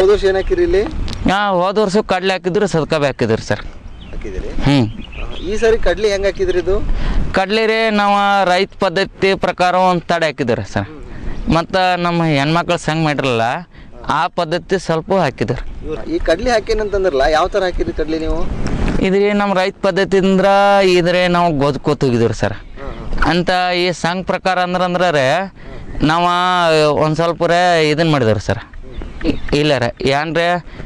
ವರ್ಷ ಏನ್ ಹಾಕಿರಿ ಇಲ್ಲಿ ಹಾಂ ಹೋದ ವರ್ಷ ಕಡ್ಲೆ ಹಾಕಿದ್ರು ಸದ್ಕಬೆ ಹಾಕಿದ್ರು ಸರ್ ಹಾಕಿದಿರಿ ಹ್ಞೂ ಈ ಸಾರಿ ಕಡ್ಲಿ ಹೆಂಗ್ ಹಾಕಿದ್ರಿ ಇದು ಕಡ್ಲೆ ರೀ ನಾವು ರೈತ ಪದ್ಧತಿ ಪ್ರಕಾರ ಒಂದು ತಡೆ ಹಾಕಿದ್ರು ಸರ್ ಮತ್ತು ನಮ್ಮ ಹೆಣ್ಮಕ್ಳು ಸಂಘ ಮಾಡಿರಲ್ಲ ಆ ಪದ್ಧತಿ ಸ್ವಲ್ಪ ಹಾಕಿದ್ರು ಇವ್ರು- ಈ ಕಡ್ಲಿ ಹಾಕೇನಂತಂದ್ರಲ್ಲ ಯಾವ ತರ ಹಾಕಿರಿ ಕಡ್ಲಿ ನೀವು ಇದ್ರಿ ನಮ್ಮ ರೈತ ಪದ್ಧತಿಯಿಂದ ಇದ್ರೆ ನಾವು ಗೊದ್ಕೋತ ಹೋಗಿದ್ವಿ ಸರ್ ಅಂತ ಈ ಸಂಘ ಪ್ರಕಾರ ಅಂದ್ರೆ ಅಂದ್ರೆ ರೀ ನಾವು ಒಂದು ಸ್ವಲ್ಪ ರೇ ಇದನ್ನು ಮಾಡಿದ್ರು ಸರ್ ಇಲ್ಲ ರೀ ಏನ್ರಿ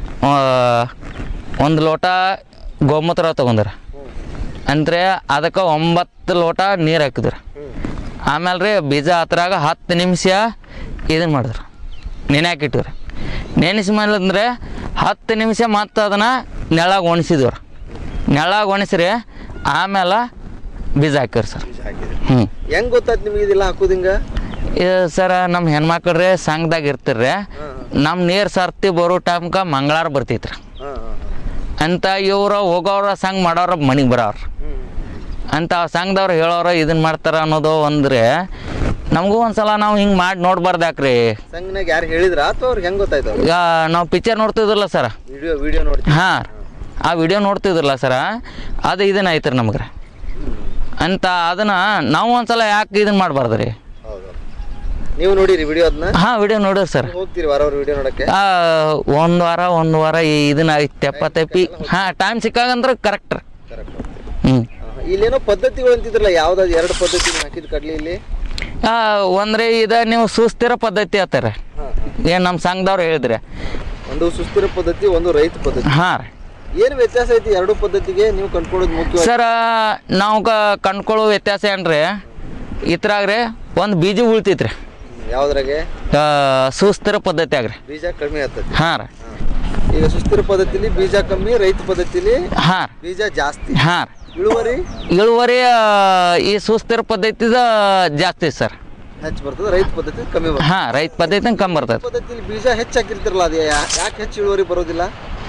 ಒಂದು ಲೋಟ ಗೋಮೂತ್ರ ತೊಗೊಂಡ್ರ ಅಂದ್ರೆ ಅದಕ್ಕೆ ಒಂಬತ್ತು ಲೋಟ ನೀರು ಹಾಕಿದ್ರು ಆಮೇಲೆ ರೀ ಬೀಜ ಹತ್ರಾಗ ಹತ್ತು ನಿಮಿಷ ಇದನ್ನು ಮಾಡಿದ್ರು ನೆನೆ ಹಾಕಿಟ್ಟಿವ್ರಿ ನೆನೆಸಿ ಮೇಲಂದ್ರೆ ಹತ್ತು ನಿಮಿಷ ಮತ್ತೆ ಅದನ್ನು ನೆಳಾಗ ಒಣಸಿದ್ವಿ ನೆಳಾಗ ಒಣಸ್ರಿ ಆಮೇಲೆ ಬೀಜ ಹಾಕಿವ್ರಿ ಸರ್ ಹಾಕಿದ್ರಿ ಹ್ಞೂ ಹೆಂಗ್ ಗೊತ್ತಾಯ್ತು ನಿಮಗೆ ಇದೆಲ್ಲ ಹಾಕೋದಿಂಗ ಇದು ಸರ ನಮ್ಮ ಹೆಣ್ಮಕ್ಳ್ರಿ ಸಂಘದಾಗ ಇರ್ತಿರ್ರಿ ನಮ್ಮ ನೀರು ಸರ್ತಿ ಬರೋ ಟೈಮ್ಗೆ ಮಂಗಳಾರ ಬರ್ತೈತ್ರಿ ಅಂತ ಇವ್ರು ಹೋಗೋರ ಸಂಘ ಮಾಡೋರ ಮನೆಗೆ ಬರೋರು ಅಂತ ಆ ಸಂಘದವ್ರು ಹೇಳೋರು ಇದನ್ನ ಮಾಡ್ತಾರ ಅನ್ನೋದು ಒಂದ್ರೆ ನಮಗೂ ಒಂದ್ಸಲ ನಾವು ಹಿಂಗೆ ಮಾಡಿ ನೋಡ್ಬಾರ್ದು ಯಾಕ್ರಿ ಸಂಘನಾಗ ಯಾರು ಹೇಳಿದ್ರ ಅಥವಾ ಅವ್ರಿಗೆ ಹೆಂಗ್ ಗೊತ್ತಾಯ್ತು ಅವ್ರಿಗೆ ಈಗ ನಾವು ಪಿಕ್ಚರ್ ನೋಡ್ತಿದ್ರಲ್ಲ ಸರ ವಿಡಿಯೋ ವಿಡಿಯೋ ನೋಡ್ತೀವಿ ಹಾಂ ಆ ವಿಡಿಯೋ ನೋಡ್ತಿದ್ರಲ್ಲ ಸರ ಅದು ಇದನ್ನ ಐತ್ರಿ ನಮ್ಗೆ ರೀ ಅಂತ ಅದನ್ನ ನಾವು ಒಂದ್ಸಲ ಯಾಕೆ ಇದನ್ನ ಮಾಡಬಾರ್ದು ರೀ ಹೌದು ನೀವು ನೋಡಿರಿ ವಿಡಿಯೋ ಅದನ್ನ ಹಾಂ ವಿಡಿಯೋ ನೋಡಿರಿ ಸರ್ ಹೋಗ್ತೀರಿ ವಾರವ್ರ ವಿಡಿಯೋ ನೋಡಕ್ಕೆ ಒಂದು ವಾರ ಒಂದು ವಾರ ಈ- ಇದನ್ನ ಐತ್ ತೆಪ್ಪ ತೆಪ್ಪಿ ಹಾಂ ಟೈಮ್ ಸಿಕ್ಕಾಗಂದ್ರೆ ಕರೆಕ್ಟ್ ರೀ ಕರೆಕ್ಟ್ ಹ್ಞೂ ಇಲ್ಲೇನೋ ಪದ್ಧತಿಗಳು ಅಂತಿದ್ರಲ್ಲ ಯಾವ್ದಾದ್ರು ಎರಡು ಪದ್ಧತಿ ಹಾಕಿದ್ ಕಡ್ಲಿ ಇಲ್ಲಿ ಒಂದ್ರೆ ಇದು ನೀವು ಸುಸ್ಥಿರ ಪದ್ಧತಿ ಆತಾರೆ ಏನು ನಮ್ಮ ಸಂಘದವ್ರು ಹೇಳಿದ್ರಿ ಒಂದು ಸುಸ್ಥಿರ ಪದ್ಧತಿ ಒಂದು ರೈತ ಪದ್ಧತಿ ಹಾಂ ರೀ ಏನು ವ್ಯತ್ಯಾಸ ಐತಿ ಎರಡು ಪದ್ಧತಿಗೆ ನೀವು ಕಂಡ್ಕೊಳ್ಳೋದು ಮುಖ್ಯವಾಗಿ ಸರ ನಾವು ಕ ಕಂಡ್ಕೊಳ್ಳೋ ವ್ಯತ್ಯಾಸ ಏನ್ರಿ ಇದ್ರಾಗ ರೀ ಒಂದು ಬೀಜ ಉಳ್ತೈತ್ರಿ ಯಾವ್ದ್ರಾಗೆ ಆ, ಸುಸ್ಥಿರ ಪದ್ಧತಿಯಾಗ ರೀ ಬೀಜ ಕಡಿಮೆ ಆಗ್ತದೆ ಹಾಂ ರೀ ಈಗ ಸುಸ್ಥಿರ ಪದ್ಧತಿಲಿ ಬೀಜ ಕಮ್ಮಿ ರೈತ ಪದ್ಧತಿಲಿ ಹಾಂ ರೀ ಬೀಜ ಜಾಸ್ತಿ ಹಾಂ ರೀ ಇಳುವರಿ ಇಳುವರಿ ಆ, ಈ ಸುಸ್ಥಿರ ಪದ್ಧತಿದ ಜಾಸ್ತಿ ಸರ್ ಹೆಚ್ಚು ಬರ್ತದೆ ರೈತ ಪದ್ಧತಿ ಕಮ್ಮಿ ಬರ್ತದೆ ಹಾಂ ರೈತ ಪದ್ಧತಿ ಕಮ್ಮಿ ಬರ್ತೈತೆ ಪದ್ಧತಿಲಿ ಬೀಜ ಹೆಚ್ಚು ಹಾಕಿರ್ತಿರಲ್ಲ ಅದು ಯಾ- ಯಾಕೆ ಹೆಚ್ಚು ಇಳುವರಿ ಬರೋದಿಲ್ಲ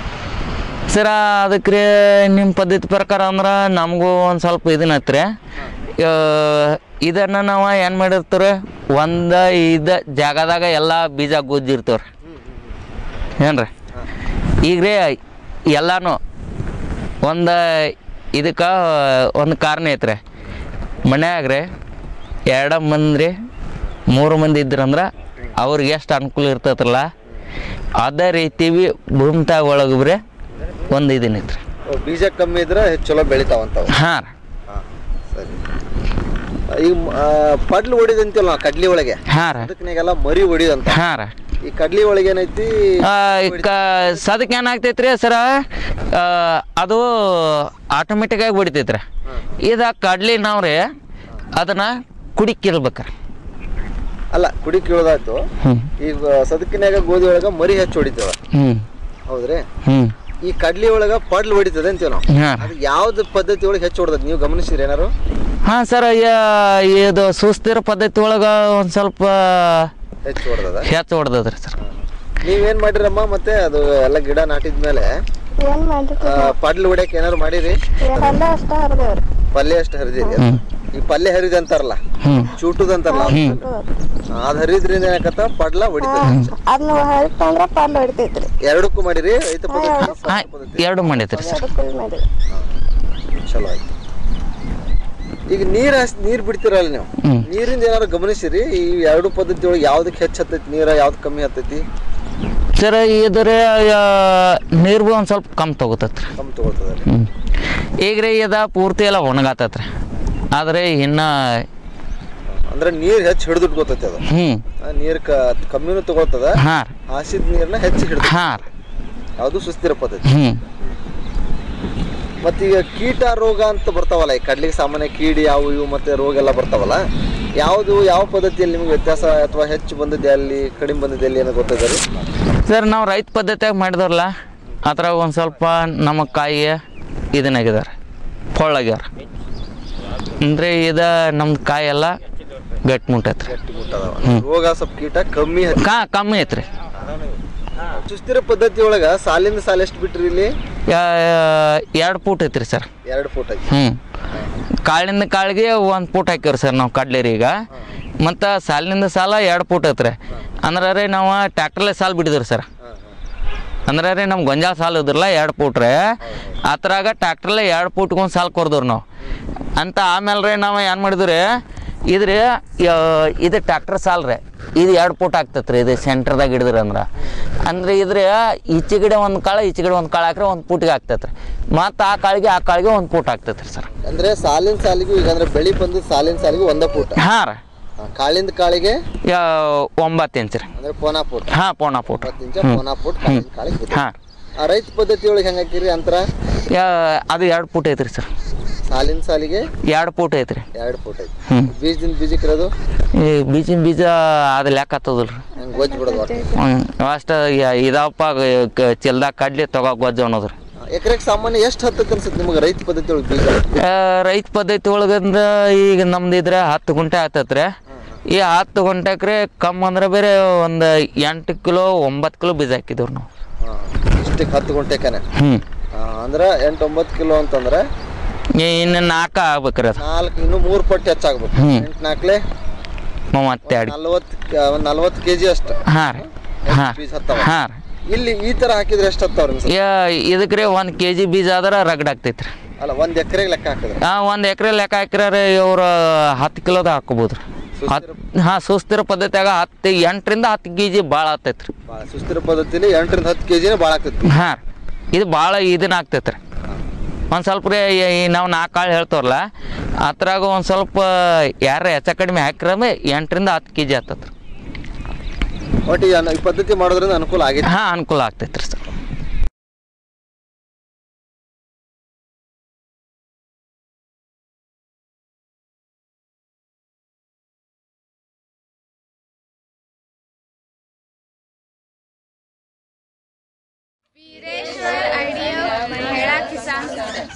ಸರ ಅದಕ್ಕೆ ರೀ ನಿಮ್ಮ ಪದ್ಧತಿ ಪ್ರಕಾರ ಅಂದ್ರೆ ನಮಗೂ ಒಂದು ಸ್ವಲ್ಪ ಇದನ್ನ ಐತ್ರಿ ಇದನ್ನು ನಾವು ಏನು ಮಾಡಿರ್ತೀವಿ ಒಂದು ಇದು ಜಾಗದಾಗ ಎಲ್ಲ ಬೀಜ ಗುಜ್ಜಿರ್ತೀವಿ ರೀ ಏನು ರೀ ಈಗ ರೀ ಎಲ್ಲನೂ ಒಂದು ಇದಕ್ಕೆ ಒಂದು ಕಾರಣ ಐತ್ರಿ ಮನ್ಯಾಗ ರೀ ಎರಡು ಮಂದಿ ರೀ ಮೂರು ಮಂದಿ ಇದ್ರಂದ್ರೆ ಅವ್ರಿಗೆ ಎಷ್ಟು ಅನುಕೂಲ ಇರ್ತೈತ್ರಲ್ಲ ಅದೇ ರೀತಿ ಭೂಮಿತಾಗ ಒಳಗೆ ರೀ ಒಂದು ಇದನ್ನ ಐತ್ರಿ ಓ, ಬೀಜ ಕಮ್ಮಿ ಇದ್ರೆ ಹೆಚ್ಚು ಚಲೋ ಬೆಳಿತಾವಂತಾವ ಹಾಂ ರೀ ಸರಿ ಈಗ ಆ, ಪಡ್ಲು ಹೊಡಿದಂತೀವಲ್ಲ ನಾವು ಕಡ್ಲಿ ಒಳಗೆ ಹಾಂ ರೀ ಅದಕ್ಕೆಲ್ಲ ಮರಿ ಹೊಡಿದಂತ ಹಾಂ ರೀ ಈ ಕಡ್ಲಿ ಒಳಗೆ ಏನೈತಿ ಈಗ ಸದಕ್ಕೆ ಏನಾಗ್ತೈತ್ರಿ ಸರ ಆ, ಅದು ಆಟೋಮೆಟಿಕ್ಕಾಗಿ ಹೊಡಿತೈತ್ರಿ ಇದು ಕಡ್ಲಿ ನಾವು ರೀ ಅದನ್ನು ಕುಡಿಕಿರ್ಬೇಕ್ರಿ ಅಲ್ಲ ಕುಡಿ ಕೇಳೋದಾಯ್ತು ಹ್ಞೂ ಈಗ ಸದಕಿನ್ಯಾಗ ಗೋಧಿ ಒಳಗ ಮರಿ ಹೆಚ್ಚು ಹೊಡಿತೇವ ಹ್ಞೂ ಹೌದ್ರಿ ಹ್ಞೂ ಈ ಕಡ್ಲಿ ಒಳಗ ಪಡ್ಲು ಹೊಡಿತದೆ ಅಂತೀವಿ ನಾವು ಹಾಂ ಅದು ಯಾವ್ದು ಪದ್ಧತಿ ಒಳಗೆ ಹೆಚ್ಚು ಹೊಡೆದದ್ ನೀವು ಗಮನಿಸಿರಿ ಏನಾರು ಹಾಂ ಸರ್ ಇದು ಸುಸ್ಥಿರ ಪದ್ಧತಿ ಒಳಗೆ ಒಂದು ಸ್ವಲ್ಪ ಹೆಚ್ಚು ಹೊಡೆದದ ಹೆಚ್ಚು ಹೊಡೆದದ್ರಿ ಸರ್ ನೀವೇನ್ ಮಾಡಿರಮ್ಮ ಮತ್ತೆ ಅದು ಎಲ್ಲ ಗಿಡ ನಾಟಿದ್ಮೇಲೆ ಏನ್ ಮಾಡಿದ್ರಿ ಆ, ಪಡ್ಲು ಹೊಡ್ಯಕ್ ಏನಾರು ಮಾಡಿರಿ ಎಲ್ಲ ಅಷ್ಟ ಹರಿದೇವ್ರಿ ಪಲ್ಯ ಅಷ್ಟು ಹರಿದಿರಿ ಹ್ಞೂ ಈ ಪಲ್ಯ ಹರಿದ ಅಂತಾರಲ್ಲ ಹ್ಞೂ ಚೂಟುದ್ ಅಂತಾರಲ್ಲ ಹ್ಞೂ ಅದ್ ಹರಿದ್ರಿಂದ ಏನಾಕತ್ತ ಪಡ್ಲ ಹೊಡಿತದೆ ಅದನ್ನ ಹರಿತಂದ್ರ ಪಲ್ಲು ಹೊಡಿತೈತ್ರಿ ಎರಡಕ್ಕೂ ಮಾಡಿರಿ ರೈತ ಪದ್ಧತಿ ಸಾವಯವ ಹಾಂ ಪದ್ಧತಿ ಎರಡು ಮಾಡೈತ್ರಿ ಸರ್ ಎರಡು ಕುಲ್ ಮಾಡಿ ಚಲೋ ಆಯ್ತು ಈಗ ನೀರ್ ಹಸ್ ನೀರ್ ಬಿಡ್ತಿರಲ್ಲ ನೀವು ಹ್ಞೂ ನೀರಿಂದ ಏನಾರು ಗಮನಿಸಿರಿ ಈ ಎರಡು ಪದ್ಧತಿ ಒಳಗೆ ಯಾವ್ದಕ್ಕೆ ಹೆಚ್ಚು ಹತ್ತೈತಿ ನೀರ ಯಾವ್ದು ಕಮ್ಮಿ ಹತ್ತೈತಿ ಸರ್ ಇದ್ರ ನೀರು ಭೀ ಒಂದು ಸ್ವಲ್ಪ ಕಮ್ಮಿ ತಗೋತೈತ್ರಿ ಕಮ್ಮಿ ತಗೊಳ್ತದೆ ಹ್ಞೂ ಈಗ ರೀ ಇದು ಪೂರ್ತಿ ಎಲ್ಲ ಒಣಗಾತೈತ್ರಿ ಆದರೆ ಇನ್ನು ಅಂದ್ರೆ ನೀರ್ ಹೆಚ್ಚು ಹಿಡಿದಿಟ್ಕೋತೈತಿ ಅದು ಹ್ಞೂ ಆ ನೀರ್ ಕ ಕಮ್ಮಿನೂ ತಗೊಳ್ತದ ಹಾಂ ರೀ ಹಾಸಿದ ನೀರ್ನ ಹೆಚ್ಚು ಹಿಡಿದು ಹಾಂ ರೀ ಯಾವುದು ಸುಸ್ಥಿರ ಪದ್ಧತಿ ಹ್ಞೂ ಮತ್ತೀಗ ಕೀಟ ರೋಗ ಅಂತ ಬರ್ತಾವಲ್ಲ ಈ ಕಡ್ಲಿಗೆ ಸಾಮಾನ್ಯ ಕೀಡಿ ಅವು ಇವು ಮತ್ತೆ ರೋಗ ಎಲ್ಲ ಬರ್ತಾವಲ್ಲ ಯಾವುದು ಯಾವ ಪದ್ಧತಿಯಲ್ಲಿ ನಿಮ್ಗೆ ವ್ಯತ್ಯಾಸ ಅಥವಾ ಹೆಚ್ಚು ಬಂದಿದೆ ಅಲ್ಲಿ ಕಡಿಮೆ ಬಂದಿದೆ ಅಲ್ಲಿ ಏನೋ ಗೊತ್ತಿದೆ ರೀ ಸರ್ ನಾವು ರೈತ ಪದ್ಧತಿಯಾಗಿ ಮಾಡಿದವ್ರಲ್ಲ ಅದ್ರಾಗ ಒಂದು ಸ್ವಲ್ಪ ನಮ್ಮ ಕಾಯಿ ಇದನ್ನಾಗಿದ್ದಾರೆ ಕೊಳ್ಳಾಗ್ಯಾರ ಅಂದರೆ ಇದು ನಮ್ದು ಕಾಯಿ ಎಲ್ಲ ಗಟ್ಟಿ ಮುಟ್ಟೈತ್ರಿ ಗಟ್ಟಿ ಮುಟ್ಟದವ ರೋಗ ಸ್ವಲ್ಪ ಕೀಟ ಕಮ್ಮಿ ಹತ್ತಿ ಕಾ ಕಮ್ಮಿ ಐತ್ರಿ ಸುಸ್ಥಿರ ಪದ್ಧತಿ ಒಳಗ ಸಾಲಿಂದ ಸಾಲ ಎಷ್ಟು ಬಿಟ್ರಿ ಇಲ್ಲಿ ಎರಡು ಫೂಟ್ ಐತ್ರಿ ಸರ್ ಎರಡು ಫೂಟ್ ಐತಿ ಹ್ಞೂ ಕಾಳಿಂದ ಕಾಳಿಗೆ ಒಂದು ಫೂಟ್ ಹಾಕಿವ್ರಿ ಸರ್ ನಾವು ಕಡ್ಲೇರಿ ಈಗ ಮತ್ತು ಸಾಲಿನಿಂದ ಸಾಲ ಎರಡು ಫೂಟ್ ಐತ್ರಿ ಅಂದ್ರೆ ರೀ ನಾವು ಟ್ಯಾಕ್ಟ್ರಲ್ಲೇ ಸಾಲ ಬಿಟ್ಟಿದ್ರಿ ಸರ್ ಅಂದ್ರೆ ರೀ ನಮ್ಮ ಗೊಂಜಾಳ ಸಾಲ ಇದ್ರಲ್ಲ ಎರಡು ಫೂಟ್ ರೀ ಅದ್ರಾಗ ಟ್ಯಾಕ್ಟ್ರಲ್ಲ ಎರಡು ಫೂಟ್ಗೆ ಒಂದು ಸಾಲ ಕೊರ್ದವ್ರಿ ನಾವು ಅಂತ ಆಮೇಲೆ ರೀ ನಾವು ಏನು ಮಾಡಿದ್ವಿ ರೀ ಇದು ರೀ ಯಾ- ಇದು ಟ್ಯಾಕ್ಟರ್ ಸಾಲ ರೀ ಇದು ಎರಡು ಫೂಟ್ ಆಗ್ತೈತೆ ರೀ ಇದು ಸೆಂಟ್ರದಾಗ ಹಿಡಿದ್ರಿ ಅಂದ್ರೆ ಅಂದ್ರೆ ಇದ್ರೆ ಈಚೆ ಗಿಡ ಒಂದು ಕಾಳು ಈಚೆ ಗಿಡ ಒಂದು ಕಾಳು ಹಾಕ್ರೆ ಒಂದು ಫೂಟಿಗೆ ಆಗ್ತೈತೆ ರೀ ಮತ್ತು ಆ ಕಾಳಿಗೆ ಆ ಕಾಳಿಗೆ ಒಂದು ಫೂಟ್ ಆಗ್ತೈತೆ ರೀ ಸರ್ ಅಂದ್ರೆ ಸಾಲಿನ ಸಾಲಿಗೂ ಈಗ ಅಂದ್ರೆ ಬೆಳಿ ಬಂದು ಸಾಲಿನ ಸಾಲಿಗೂ ಒಂದ ಫೂಟ್ ಹಾಂ ರೀ ಆ, ಕಾಳಿಂದ ಕಾಳಿಗೆ ಯಾ ಒಂಬತ್ತು ಇಂಚ್ ರೀ ಅಂದ್ರೆ ಪೋನಾ ಫೂಟ್ ಹಾಂ ಪೋಣ ಫೂಟ್ ಒಂಬತ್ತು ಇಂಚ ಪೋನಾ ಫೂಟ್ ಕಾಳಿಂದ ಕಾಳಿಗೆ ಬಿದ್ದೈತಿ. ಹಾಂ ಆ ರೈತ ಪದ್ಧತಿ ಒಳಗೆ ಹೆಂಗ್ ಹಾಕಿರಿ ಅಂತರ ಯಾ ಅದು ಎರಡು ಫೂಟ್ ಐತ್ರಿ ಸರ್ ಸಾಲಿನ ಸಾಲಿಗೆ ಎರಡು ಫೂಟ್ ಐತ್ರಿ ಎರಡು ಫೂಟ್ ಐತಿ ಹ್ಞೂ ಬೀಜದಿಂದ ಬೀಜಕ್ಕೆ ಇರೋದು ಈ ಬೀಜಿನ ಬೀಜ ಅದು ಲೆಕ್ಕ ಹತ್ತದಲ್ಲ ರೀ ಹಂಗೆ ಗೊಜ್ಜು ಬಿಡೋದು ಒಟ್ಟು ಹ್ಞೂ ಅಷ್ಟು ಇದಪ್ಪ ಚಿಲ್ದಾಗ ಕಡ್ಲಿ ತಗೋ ಗೊಜ್ಜು ಅನ್ನೋದು ರೀ ಎಕರೆಗೆ ಸಾಮಾನ್ಯ ಎಷ್ಟು ಹತ್ತಕ್ಕೆ ಅನ್ಸುತ್ತೆ ನಿಮಗೆ ರೈತ ಪದ್ಧತಿ ಒಳಗೆ ಬೀಜ ಆ, ರೈತ ಪದ್ಧತಿ ಒಳಗಂದ ಈಗ ನಮ್ದು ಇದ್ರೆ ಹತ್ತು ಗುಂಟೆ ಆಗ್ತೈತೆ ರೀ ಈ ಹತ್ತು ಗುಂಟೆಗೆ ರೀ ಕಮ್ಮಿ ಅಂದ್ರೆ ಬೇರೆ ಒಂದು ಎಂಟು ಕಿಲೋ ಒಂಬತ್ತು ಕಿಲೋ ಬೀಜ ಹಾಕಿದವ್ರು ನಾವು ಹಾಂ ಇಷ್ಟಕ್ಕೆ ಹತ್ತು ಗಂಟೆಕನೆ ಹ್ಞೂ ಅಂದ್ರೆ ಎಂಟು ಒಂಬತ್ತು ಕಿಲೋ ಅಂತಂದ್ರೆ ಇನ್ನು ನಾಲ್ಕು ಆಗ್ಬೇಕ್ರಿ ಅದು ನಾಲ್ಕು ಇನ್ನು ಮೂರು ಪಟ್ಟು ಹೆಚ್ಚಾಗ್ಬೇಕು ಹ್ಮ್. ಎಂಟು ನಾಲ್ಕಲೆ ಮೂವತ್ತೆರಡು ನಲ್ವತ್ತು ಒಂದು ನಲ್ವತ್ತು ಕೆ ಜಿ ಅಷ್ಟು ಹಾಂ ರೀ ಹಾಂ ಬೀಜ ಹತ್ತಾವ ಹಾಂ ರೀ ಇಲ್ಲಿ ಈ ಥರ ಹಾಕಿದ್ರೆ ಎಷ್ಟು ಹತ್ತಾವ್ರಿ ಸರ್ ಇದಕ್ಕೆ ರೀ ಒಂದು ಕೆ ಜಿ ಬೀಜ ಆದ್ರೆ ರಗಡ್ ಆಗ್ತೈತೆ ರೀ ಅಲ್ಲ ಒಂದು ಎಕರೆಗೆ ಲೆಕ್ಕ ಹಾಕಿದ್ರೆ ಹಾಂ ಒಂದು ಎಕರೆ ಲೆಕ್ಕ ಹಾಕಿದ್ರೆ ಇವ್ರು ಹತ್ತು ಕಿಲೋದ ಹಾಕೋಬೋದು ರೀ ಹತ್ತು ಹಾಂ ಸುಸ್ತಿರ ಪದ್ಧತಿಯಾಗ ಹತ್ತು ಎಂಟರಿಂದ ಹತ್ತು ಕೆ ಜಿ ಭಾಳ ಆಗ್ತೈತೆ ರೀ ಭಾಳ ಸುಸ್ಥಿರ ಪದ್ಧತಿಲಿ ಎಂಟರಿಂದ ಹತ್ತು ಕೆ ಜಿನೇ ಭಾಳ ಆಗ್ತೈತಿ ಹಾಂ ಇದು ಭಾಳ ಇದನ್ನ ಆಗ್ತೈತೆ ರೀ ಒಂದು ಸ್ವಲ್ಪ ರೀ ನಾವು ನಾಲ್ಕು ಕಾಳು ಹೇಳ್ತವ್ರಲ್ಲ ಅದ್ರಾಗ ಒಂದು ಸ್ವಲ್ಪ ಯಾರ ಹೆಚ್ಚ ಕಡಿಮೆ ಹಾಕಿದ್ರೆ ಎಂಟರಿಂದ ಹತ್ತು ಕೆ ಜಿ ಆಗ್ತೈತೆ ರೀ ಒಟ್ಟು ಈ ಅನ್ನ- ಈ ಪದ್ಧತಿ ಮಾಡೋದ್ರಿಂದ ಅನುಕೂಲ ಆಗೈತಿ ಹಾಂ ಅನುಕೂಲ ಆಗ್ತೈತೆ ರೀ ಸರ್ ವೀರೇಶ್ವರ್ ಐಡಿಯಾ ಮಹಿಳಾ ಕಿಸಾನ್ ಸಂಘ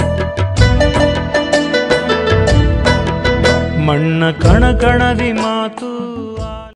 ಮಣ್ಣ ಕಣ ಕಣದಿ ಮಾತು